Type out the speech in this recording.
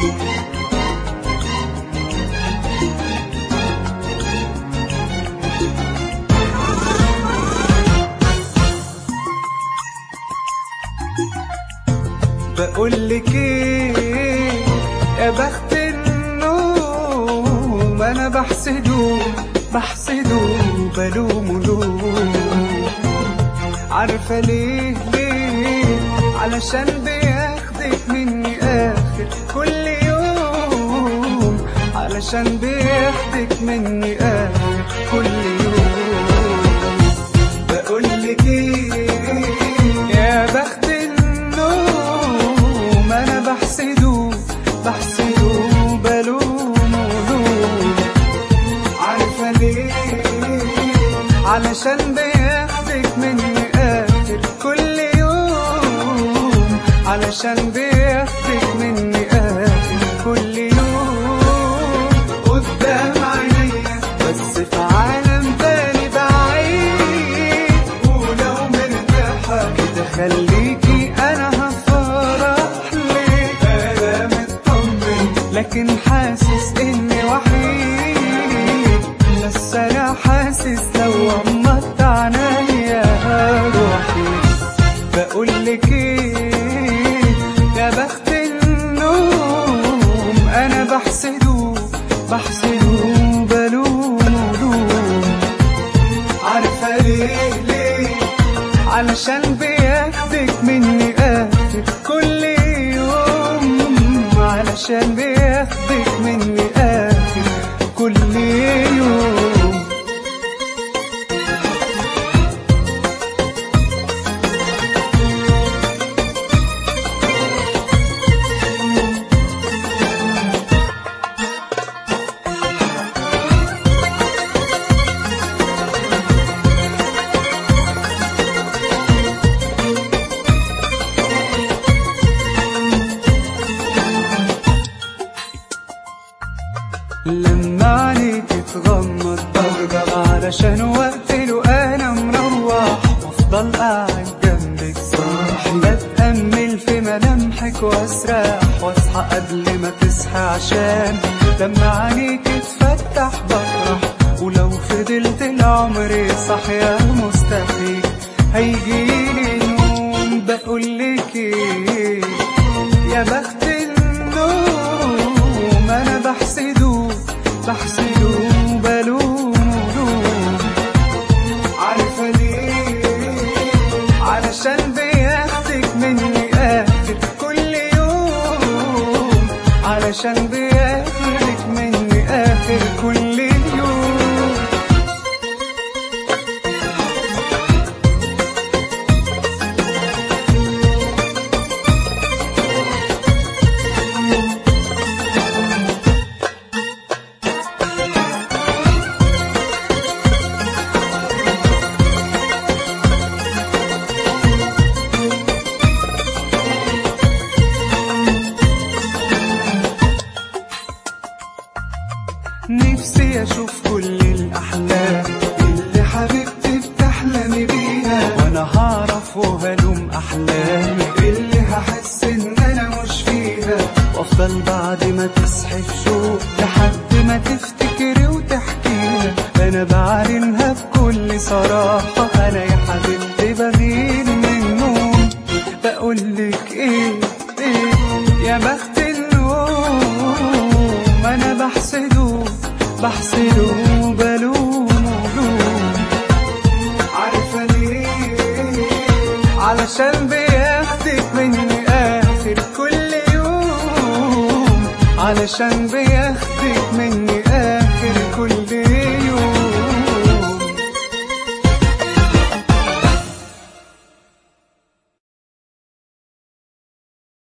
بقولك ايه يا بخت النوم انا بحسده بحسده بلومه لوم عارفة ليه ليه علشان بياخدك مني اخر كل يوم علشان بياخدك مني اخر كل يوم بقولك ايه يا بخت النوم انا بحسده بحسده بلومه لوم عارفة ليه علشان بياخدك مني آخر كل يوم علشان بياخدك مني آخر كل يوم قدام عينيا بس في عالم تاني بعيد ولو مرتاحة كده خليكي أنا هفرح ليك أنا مطمن لكن حاسس إني وحيد بس أنا حاسس لو غمضت عينيا روحي بقولك إيه يا بخت النوم أنا بحسده بحسده بلومه لوم عارفة ليه ليه علشان بياخدك مني آخر كل يوم علشان بياخدك مني آخر كل يوم لما عليك تغمض برجع علشان وقت له انا مروح وافضل قاعد جنبك صاحي بتأمل في ملامحك واسرح واصحى قبل ما تصحى عشان لما عينيك تفتح بفرح ولو فضلت العمر صاحية مستحيل هيجيلي نوم بقولك ايه يا بخت النوم انا بحسده بحسده بلومه لوم عارفة ليه علشان بياخدك مني آخر كل يوم علشان بياخدك مني آخر كل يوم نفسي اشوف كل الاحلام اللي حبيبتي بتحلمي بيها وانا هعرف وهلوم احلامي اللي هحس ان انا مش فيها وافضل بعد ما تصحي في شوق لحد ما تفتكري وتحكيها انا بعلنها بكل صراحة انا يا حبيبتي بغير من النوم بقولك ايه ايه يا بخت النوم انا بحسده بحسده بلومه لوم عارفة ليه علشان بياخدك مني آخر كل يوم علشان بياخدك مني